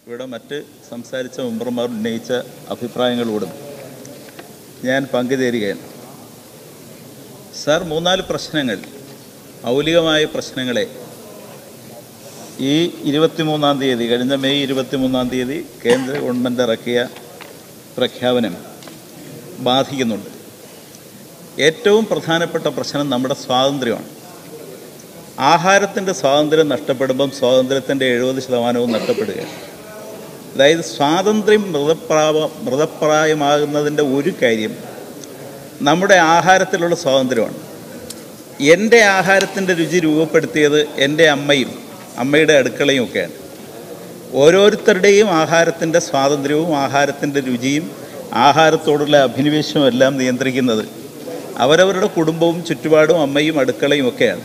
ഇവിടെ മറ്റ് സംസാരിച്ച മെമ്പർമാർ ഉന്നയിച്ച അഭിപ്രായങ്ങളോടും ഞാൻ പങ്കുചേരുകയാണ് സാർ മൂന്നാല് പ്രശ്നങ്ങൾ മൗലികമായ പ്രശ്നങ്ങളെ ഈ ഇരുപത്തിമൂന്നാം തീയതി കഴിഞ്ഞ മെയ് ഇരുപത്തിമൂന്നാം തീയതി കേന്ദ്ര ഗവൺമെൻറ് ഇറക്കിയ പ്രഖ്യാപനം ബാധിക്കുന്നുണ്ട് ഏറ്റവും പ്രധാനപ്പെട്ട പ്രശ്നം നമ്മുടെ സ്വാതന്ത്ര്യമാണ് ആഹാരത്തിൻ്റെ സ്വാതന്ത്ര്യം നഷ്ടപ്പെടുമ്പം സ്വാതന്ത്ര്യത്തിൻ്റെ എഴുപത് ശതമാനവും നഷ്ടപ്പെടുകയാണ് അതായത് സ്വാതന്ത്ര്യം മൃതപ്രാവ മൃതപ്രായമാകുന്നതിൻ്റെ ഒരു കാര്യം നമ്മുടെ ആഹാരത്തിലുള്ള സ്വാതന്ത്ര്യമാണ് എൻ്റെ ആഹാരത്തിൻ്റെ രുചി രൂപപ്പെടുത്തിയത് എൻ്റെ അമ്മയും അമ്മയുടെ അടുക്കളയും ഒക്കെയാണ് ഓരോരുത്തരുടെയും ആഹാരത്തിൻ്റെ സ്വാതന്ത്ര്യവും ആഹാരത്തിൻ്റെ രുചിയും ആഹാരത്തോടുള്ള അഭിനിവേശവും എല്ലാം നിയന്ത്രിക്കുന്നത് അവരവരുടെ കുടുംബവും ചുറ്റുപാടും അമ്മയും അടുക്കളയും ഒക്കെയാണ്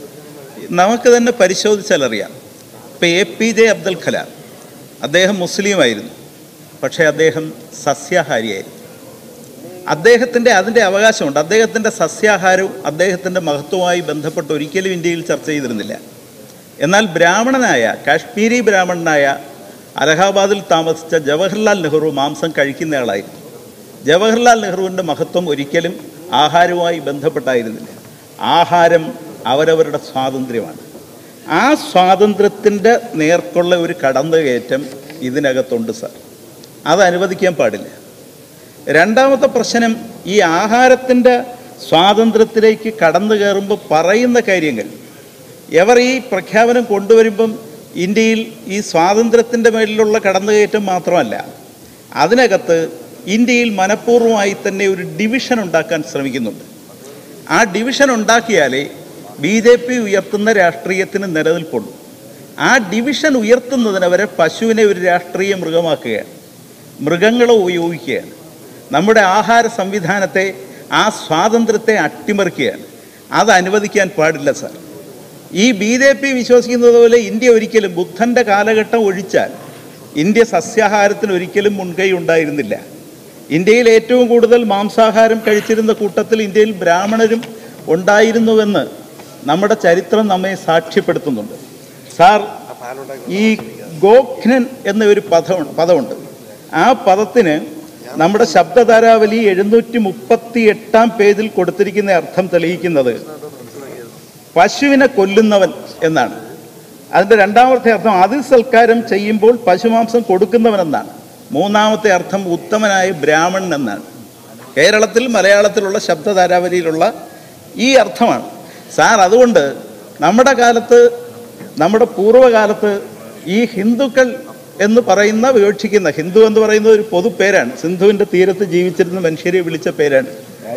നമുക്ക് തന്നെ പരിശോധിച്ചാൽ അറിയാം ഇപ്പം A P J Abdul Kalam അദ്ദേഹം മുസ്ലിമായിരുന്നു പക്ഷേ അദ്ദേഹം സസ്യാഹാരിയായിരുന്നു അദ്ദേഹത്തിൻ്റെ അതിൻ്റെ അവകാശമുണ്ട് അദ്ദേഹത്തിൻ്റെ സസ്യാഹാരവും അദ്ദേഹത്തിൻ്റെ മഹത്വവുമായി ബന്ധപ്പെട്ട് ഒരിക്കലും ഇന്ത്യയിൽ ചർച്ച ചെയ്തിരുന്നില്ല എന്നാൽ ബ്രാഹ്മണനായ കാശ്മീരി ബ്രാഹ്മണനായ അലഹാബാദിൽ താമസിച്ച ജവഹർലാൽ നെഹ്റു മാംസം കഴിക്കുന്നയാളായിരുന്നു ജവഹർലാൽ നെഹ്റുവിൻ്റെ മഹത്വം ഒരിക്കലും ആഹാരവുമായി ബന്ധപ്പെട്ടായിരുന്നില്ല ആഹാരം അവരവരുടെ സ്വാതന്ത്ര്യമാണ് ആ സ്വാതന്ത്ര്യത്തിൻ്റെ നേർക്കുള്ള ഒരു കടന്നുകയറ്റം ഇതിനകത്തുണ്ട് സാർ അത് അനുവദിക്കാൻ പാടില്ല രണ്ടാമത്തെ പ്രശ്നം ഈ ആഹാരത്തിൻ്റെ സ്വാതന്ത്ര്യത്തിലേക്ക് കടന്നു കയറുമ്പോൾ പറയുന്ന കാര്യങ്ങൾ എവർ ഈ പ്രഖ്യാപനം കൊണ്ടുവരുമ്പം ഇന്ത്യയിൽ ഈ സ്വാതന്ത്ര്യത്തിൻ്റെ മേലിലുള്ള കടന്നുകയറ്റം മാത്രമല്ല അതിനകത്ത് ഇന്ത്യയിൽ മനഃപൂർവ്വമായി തന്നെ ഒരു ഡിവിഷൻ ഉണ്ടാക്കാൻ ശ്രമിക്കുന്നുണ്ട് ആ ഡിവിഷൻ ഉണ്ടാക്കിയാലേ ബി ജെ പി ഉയർത്തുന്ന രാഷ്ട്രീയത്തിന് നിലനിൽപ്പുള്ളൂ ആ ഡിവിഷൻ ഉയർത്തുന്നതിന് അവരെ പശുവിനെ ഒരു രാഷ്ട്രീയ മൃഗമാക്കുകയാണ് മൃഗങ്ങളെ ഉപയോഗിക്കുകയാണ് നമ്മുടെ ആഹാര സംവിധാനത്തെ ആ സ്വാതന്ത്ര്യത്തെ അട്ടിമറിക്കുകയാണ് അത് അനുവദിക്കാൻ പാടില്ല സാർ ഈ ബി ജെ പി വിശ്വസിക്കുന്നത് പോലെ ഇന്ത്യ ഒരിക്കലും ബുദ്ധൻ്റെ കാലഘട്ടം ഒഴിച്ചാൽ ഇന്ത്യ സസ്യാഹാരത്തിന് ഒരിക്കലും മുൻകൈ ഉണ്ടായിരുന്നില്ല ഇന്ത്യയിൽ ഏറ്റവും കൂടുതൽ മാംസാഹാരം കഴിച്ചിരുന്ന കൂട്ടത്തിൽ ഇന്ത്യയിൽ ബ്രാഹ്മണരും ഉണ്ടായിരുന്നുവെന്ന് നമ്മുടെ ചരിത്രം നമ്മെ സാക്ഷ്യപ്പെടുത്തുന്നുണ്ട് സാർ ഈ ഗോഖ്നൻ എന്ന ഒരു പദം പദമുണ്ട് ആ പദത്തിന് നമ്മുടെ ശബ്ദധാരാവലി എഴുന്നൂറ്റി മുപ്പത്തി എട്ടാം പേജിൽ കൊടുത്തിരിക്കുന്ന അർത്ഥം തെളിയിക്കുന്നത് പശുവിനെ കൊല്ലുന്നവൻ എന്നാണ് അതിൻ്റെ രണ്ടാമത്തെ അർത്ഥം അതിൽ സൽക്കാരം ചെയ്യുമ്പോൾ പശുമാംസം കൊടുക്കുന്നവൻ എന്നാണ് മൂന്നാമത്തെ അർത്ഥം ഉത്തമനായ ബ്രാഹ്മണൻ എന്നാണ് കേരളത്തിൽ മലയാളത്തിലുള്ള ശബ്ദധാരാവലിയിലുള്ള ഈ അർത്ഥമാണ് സാർ അതുകൊണ്ട് നമ്മുടെ കാലത്ത് നമ്മുടെ പൂർവ്വകാലത്ത് ഈ ഹിന്ദുക്കൾ എന്ന് പറയുന്ന വിവക്ഷിക്കുന്ന ഹിന്ദു എന്ന് പറയുന്ന ഒരു പൊതു പേരാണ് സിന്ധുവിൻ്റെ തീരത്ത് ജീവിച്ചിരുന്ന മനുഷ്യരെ വിളിച്ച പേരാണ്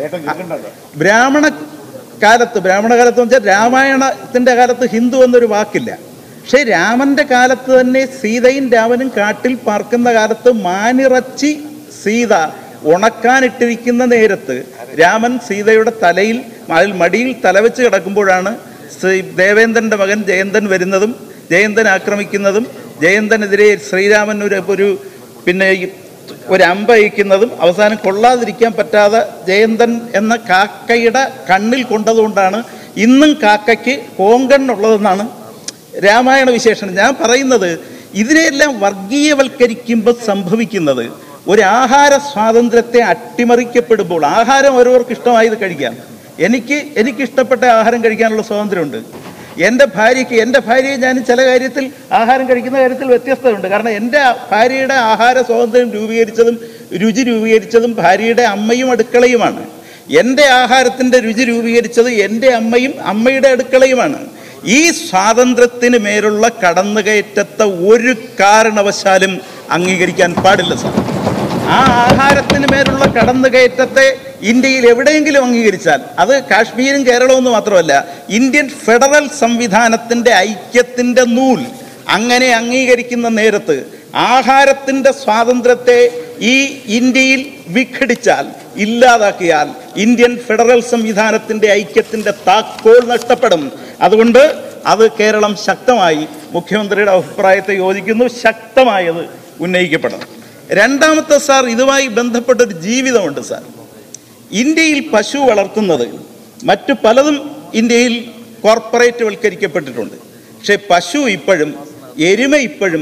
ബ്രാഹ്മണ കാലത്ത് ബ്രാഹ്മണ കാലത്ത് എന്ന് വെച്ചാൽ രാമായണത്തിൻ്റെ കാലത്ത് ഹിന്ദു എന്നൊരു വാക്കില്ല പക്ഷേ രാമൻ്റെ കാലത്ത് തന്നെ സീതയും രാമനും കാട്ടിൽ പാർക്കുന്ന കാലത്ത് മാനിറച്ചി സീത ഉണക്കാനിട്ടിരിക്കുന്ന നേരത്ത് രാമൻ സീതയുടെ തലയിൽ അതിൽ മടിയിൽ തലവെച്ച് കിടക്കുമ്പോഴാണ് ശ്രീ ദേവേന്ദ്രൻ്റെ മകൻ ജയന്തൻ വരുന്നതും ജയന്തൻ ആക്രമിക്കുന്നതും ജയന്തനെതിരെ ശ്രീരാമൻ ഒരു ഒരു പിന്നെ ഈ ഒരു അമ്പ അയക്കുന്നതും അവസാനം കൊള്ളാതിരിക്കാൻ പറ്റാതെ ജയന്തൻ എന്ന കാക്കയുടെ കണ്ണിൽ കൊണ്ടതുകൊണ്ടാണ് ഇന്നും കാക്കയ്ക്ക് കോങ്കണ്ണുള്ളതെന്നാണ് രാമായണ വിശേഷണം ഞാൻ പറയുന്നത് ഇതിനെയെല്ലാം വർഗീയവൽക്കരിക്കുമ്പോൾ സംഭവിക്കുന്നത് ഒരു ആഹാര സ്വാതന്ത്ര്യത്തെ അട്ടിമറിക്കപ്പെടുമ്പോൾ ആഹാരം ഓരോർക്ക് ഇഷ്ടമായത് കഴിക്കാം എനിക്ക് എനിക്ക് ഇഷ്ടപ്പെട്ട ആഹാരം കഴിക്കാനുള്ള സ്വാതന്ത്ര്യമുണ്ട് എൻ്റെ ഭാര്യയ്ക്ക് എൻ്റെ ഭാര്യയെ ഞാൻ ചില കാര്യത്തിൽ ആഹാരം കഴിക്കുന്ന കാര്യത്തിൽ വ്യത്യസ്തതയുണ്ട് കാരണം എൻ്റെ ഭാര്യയുടെ ആഹാര സ്വാതന്ത്ര്യം രൂപീകരിച്ചതും രുചി രൂപീകരിച്ചതും ഭാര്യയുടെ അമ്മയും അടുക്കളയുമാണ് എൻ്റെ ആഹാരത്തിൻ്റെ രുചി രൂപീകരിച്ചത് എൻ്റെ അമ്മയും അമ്മയുടെ അടുക്കളയുമാണ് ഈ സ്വാതന്ത്ര്യത്തിന് മേലുള്ള കടന്നുകയറ്റത്തെ ഒരു കാരണവശാലും അംഗീകരിക്കാൻ പാടില്ല സാർ ആ ആഹാരത്തിന് മേലുള്ള കടന്നുകയറ്റത്തെ ഇന്ത്യയിൽ എവിടെയെങ്കിലും അംഗീകരിച്ചാൽ അത് കാശ്മീരും കേരളവും എന്ന് മാത്രമല്ല ഇന്ത്യൻ ഫെഡറൽ സംവിധാനത്തിൻ്റെ ഐക്യത്തിൻ്റെ നൂൽ അങ്ങനെ അംഗീകരിക്കുന്ന നേരത്ത് ആഹാരത്തിൻ്റെ സ്വാതന്ത്ര്യത്തെ ഈ ഇന്ത്യയിൽ വിഘടിച്ചാൽ ഇല്ലാതാക്കിയാൽ ഇന്ത്യൻ ഫെഡറൽ സംവിധാനത്തിൻ്റെ ഐക്യത്തിൻ്റെ താക്കോൽ നഷ്ടപ്പെടും അതുകൊണ്ട് അത് കേരളം ശക്തമായി മുഖ്യമന്ത്രിയുടെ അഭിപ്രായത്തെ യോജിക്കുന്നു ശക്തമായത് ഉന്നയിക്കപ്പെടണം രണ്ടാമത്തെ സാർ ഇതുമായി ബന്ധപ്പെട്ടൊരു ജീവിതമുണ്ട് സാർ ഇന്ത്യയിൽ പശു വളർത്തുന്നത് മറ്റു പലതും ഇന്ത്യയിൽ കോർപ്പറേറ്റ് വൽക്കരിക്കപ്പെട്ടിട്ടുണ്ട് പക്ഷേ പശു ഇപ്പോഴും എരുമ ഇപ്പോഴും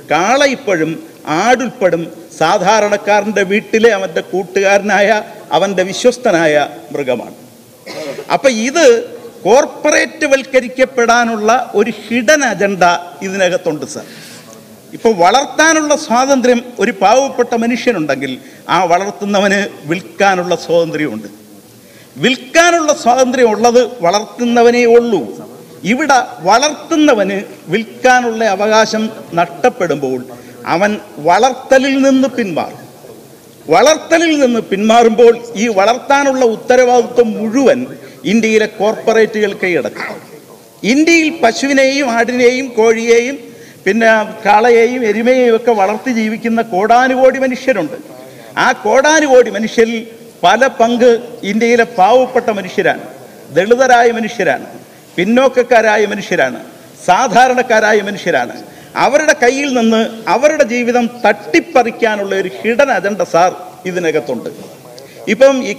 കാള ഇപ്പോഴും ആടുൾപ്പെടും സാധാരണക്കാരൻ്റെ വീട്ടിലെ അവൻ്റെ കൂട്ടുകാരനായ അവൻ്റെ വിശ്വസ്തനായ മൃഗമാണ് അപ്പം ഇത് കോർപ്പറേറ്റ് വൽക്കരിക്കപ്പെടാനുള്ള ഒരു ഹിഡൻ അജണ്ട ഇതിനകത്തുണ്ട് സർ ഇപ്പോൾ വളർത്താനുള്ള സ്വാതന്ത്ര്യം ഒരു പാവപ്പെട്ട മനുഷ്യനുണ്ടെങ്കിൽ ആ വളർത്തുന്നവന് വിൽക്കാനുള്ള സ്വാതന്ത്ര്യമുണ്ട് വിൽക്കാനുള്ള സ്വാതന്ത്ര്യം ഉള്ളത് വളർത്തുന്നവനേ ഉള്ളൂ ഇവിടെ വളർത്തുന്നവന് വിൽക്കാനുള്ള അവകാശം നഷ്ടപ്പെടുമ്പോൾ അവൻ വളർത്തലിൽ നിന്ന് പിന്മാറും വളർത്തലിൽ നിന്ന് പിന്മാറുമ്പോൾ ഈ വളർത്താനുള്ള ഉത്തരവാദിത്വം മുഴുവൻ ഇന്ത്യയിലെ കോർപ്പറേറ്റുകൾ കൈയടക്കും ഇന്ത്യയിൽ പശുവിനെയും ആടിനെയും കോഴിയെയും പിന്നെ കാളയെയും എരുമയെയും ഒക്കെ വളർത്തി ജീവിക്കുന്ന കോടാനുകോടി മനുഷ്യരുണ്ട് ആ കോടാനുകോടി മനുഷ്യരിൽ പല പങ്ക് ഇന്ത്യയിലെ പാവപ്പെട്ട മനുഷ്യരാണ് ദളിതരായ മനുഷ്യരാണ് പിന്നോക്കക്കാരായ മനുഷ്യരാണ് സാധാരണക്കാരായ മനുഷ്യരാണ് അവരുടെ കയ്യിൽ നിന്ന് അവരുടെ ജീവിതം തട്ടിപ്പറിക്കാനുള്ള ഒരു ഹിഡൻ അജണ്ട സാർ ഇതിനകത്തുണ്ട് ഇപ്പം ഈ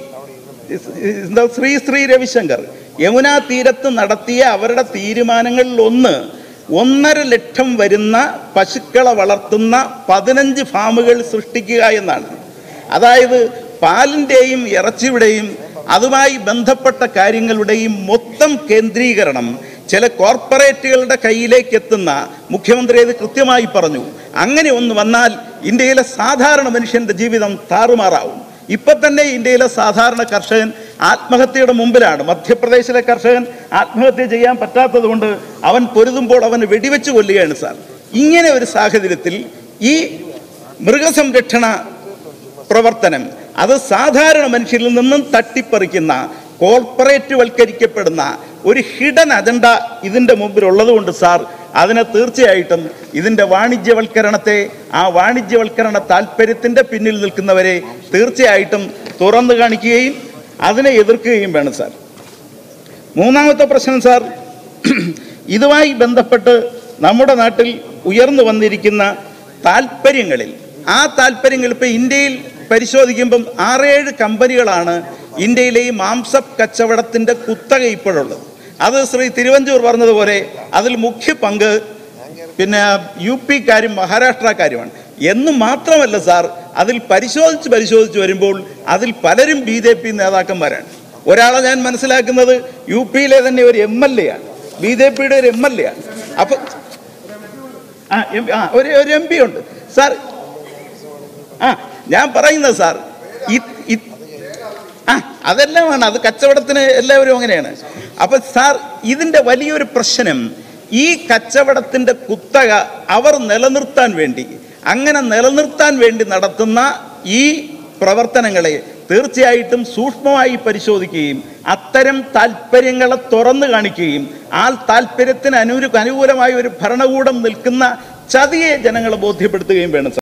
എന്താ ശ്രീ ശ്രീ രവിശങ്കർ യമുനാ തീരത്ത് നടത്തിയ അവരുടെ തീരുമാനങ്ങളിൽ ഒന്ന് ഒന്നര ലക്ഷം വരുന്ന പശുക്കളെ വളർത്തുന്ന പതിനഞ്ച് ഫാമുകൾ സൃഷ്ടിക്കുക എന്നാണ് അതായത് പാലിൻ്റെയും ഇറച്ചിയുടെയും അതുമായി ബന്ധപ്പെട്ട കാര്യങ്ങളുടെയും മൊത്തം കേന്ദ്രീകരണം ചില കോർപ്പറേറ്റുകളുടെ കയ്യിലേക്ക് എത്തുന്ന മുഖ്യമന്ത്രി ഇത് കൃത്യമായി പറഞ്ഞു അങ്ങനെ ഒന്ന് വന്നാൽ ഇന്ത്യയിലെ സാധാരണ മനുഷ്യന്റെ ജീവിതം താറുമാറാവും ഇപ്പൊ തന്നെ ഇന്ത്യയിലെ സാധാരണ കർഷകൻ ആത്മഹത്യയുടെ മുമ്പിലാണ് മധ്യപ്രദേശിലെ കർഷകൻ ആത്മഹത്യ ചെയ്യാൻ പറ്റാത്തത് കൊണ്ട് അവൻ പൊരുതുമ്പോൾ അവന് വെടിവെച്ച് കൊല്ലുകയാണ് സാർ ഇങ്ങനെ ഒരു സാഹചര്യത്തിൽ ഈ മൃഗസംരക്ഷണ പ്രവർത്തനം അത് സാധാരണ മനുഷ്യരിൽ നിന്നും തട്ടിപ്പറിക്കുന്ന കോർപ്പറേറ്റ് വൽക്കരിക്കപ്പെടുന്ന ഒരു ഹിഡൻ അജണ്ട ഇതിൻ്റെ മുമ്പിലുള്ളത് കൊണ്ട് സാർ അതിനെ തീർച്ചയായിട്ടും ഇതിൻ്റെ വാണിജ്യവൽക്കരണത്തെ ആ വാണിജ്യവൽക്കരണ താല്പര്യത്തിൻ്റെ പിന്നിൽ നിൽക്കുന്നവരെ തീർച്ചയായിട്ടും തുറന്നു കാണിക്കുകയും അതിനെ എതിർക്കുകയും വേണം സാർ മൂന്നാമത്തെ പ്രശ്നം സാർ ഇതുമായി ബന്ധപ്പെട്ട് നമ്മുടെ നാട്ടിൽ ഉയർന്നു വന്നിരിക്കുന്ന താല്പര്യങ്ങളിൽ ആ താല്പര്യങ്ങൾ ഇപ്പോൾ ഇന്ത്യയിൽ പരിശോധിക്കുമ്പം ആറേഴ് കമ്പനികളാണ് ഇന്ത്യയിലെ ഈ മാംസ കച്ചവടത്തിൻ്റെ കുത്തക ഇപ്പോഴുള്ളത് അത് ശ്രീ തിരുവഞ്ചൂർ പറഞ്ഞതുപോലെ അതിൽ മുഖ്യ പങ്ക് പിന്നെ യു പിക്കാരും മഹാരാഷ്ട്രക്കാരുമാണ് എന്ന് മാത്രമല്ല സാർ അതിൽ പരിശോധിച്ച് പരിശോധിച്ച് വരുമ്പോൾ അതിൽ പലരും ബി ജെ പി നേതാക്കന്മാരാണ് ഒരാളെ ഞാൻ മനസ്സിലാക്കുന്നത് യു പിയിലെ തന്നെ ഒരു എം എൽ എ ആണ് ബി ജെ പിയുടെ ഒരു എം എൽ എ ആണ് അപ്പൊ ആ എം ആ ഒരു ഒരു എം പി ഉണ്ട് സാർ ആ ഞാൻ പറയുന്നത് സാർ ഇത് ഇത് ആ അതെല്ലാമാണ് അത് കച്ചവടത്തിന് എല്ലാവരും അങ്ങനെയാണ് അപ്പൊ സാർ ഇതിന്റെ വലിയൊരു പ്രശ്നം ഈ കച്ചവടത്തിന്റെ കുത്തക അവർ നിലനിർത്താൻ വേണ്ടി അങ്ങനെ നിലനിർത്താൻ വേണ്ടി നടത്തുന്ന ഈ പ്രവർത്തനങ്ങളെ തീർച്ചയായിട്ടും സൂക്ഷ്മമായി പരിശോധിക്കുകയും അത്തരം താല്പര്യങ്ങളെ തുറന്നു കാണിക്കുകയും ആ താല്പര്യത്തിന് അനു അനുകൂലമായ ഒരു ഭരണകൂടം നിൽക്കുന്ന ചതിയെ ജനങ്ങളെ ബോധ്യപ്പെടുത്തുകയും വേണം